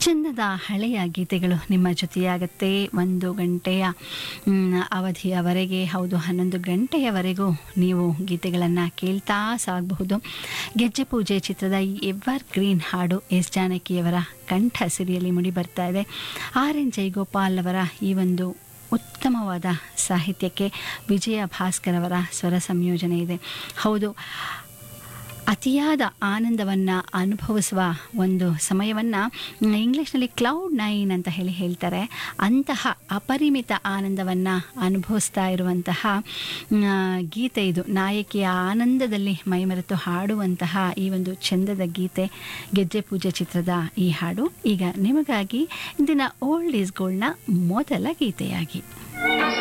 ಚಂದದ ಹಳೆಯ ಗೀತೆಗಳು ನಿಮ್ಮ ಜೊತೆಯಾಗತ್ತೆ ಒಂದು ಗಂಟೆಯ ಮ್, ಅವಧಿಯವರೆಗೆ ಹೌದು ಹನ್ನೊಂದು ಗಂಟೆಯವರೆಗೂ ನೀವು ಗೀತೆಗಳನ್ನು ಕೇಳ್ತಾ ಸಾಗಬಹುದು ಗೆಜ್ಜೆ ಪೂಜೆ ಚಿತ್ರದ ಈ ಎವರ್ ಗ್ರೀನ್ ಹಾಡು ಎಸ್ ಜಾನಕಿಯವರ ಕಂಠ ಸಿರಿಯಲ್ಲಿ ಮುಡಿ ಬರ್ತಾ ಇದೆ ಆರ್ ಎನ್ ಜೈಗೋಪಾಲ್ ಅವರ ಈ ಒಂದು ಉತ್ತಮವಾದ ಸಾಹಿತ್ಯಕ್ಕೆ ವಿಜಯ ಭಾಸ್ಕರ್ ಅವರ ಸ್ವರ ಸಂಯೋಜನೆ ಇದೆ ಹೌದು ಅತಿಯಾದ ಆನಂದವನ್ನು ಅನುಭವಿಸುವ ಒಂದು ಸಮಯವನ್ನು ಇಂಗ್ಲೀಷ್ನಲ್ಲಿ ಕ್ಲೌಡ್ ನೈನ್ ಅಂತ ಹೇಳಿ ಹೇಳ್ತಾರೆ ಅಂತಹ ಅಪರಿಮಿತ ಆನಂದವನ್ನು ಅನುಭವಿಸ್ತಾ ಇರುವಂತಹ ಆ, ಗೀತೆ ಇದು ನಾಯಕಿಯ ಆನಂದದಲ್ಲಿ ಮೈಮರೆತು ಹಾಡುವಂತಹ ಈ ಒಂದು ಚಂದದ ಗೀತೆ ಗೆಜ್ಜೆ ಪೂಜೆ ಚಿತ್ರದ ಈ ಹಾಡು ಈಗ ನಿಮಗಾಗಿ ಇಂದಿನ ಓಲ್ಡ್ ಈಸ್ ಗೋಲ್ಡ್ನ ಮೊದಲ ಗೀತೆಯಾಗಿ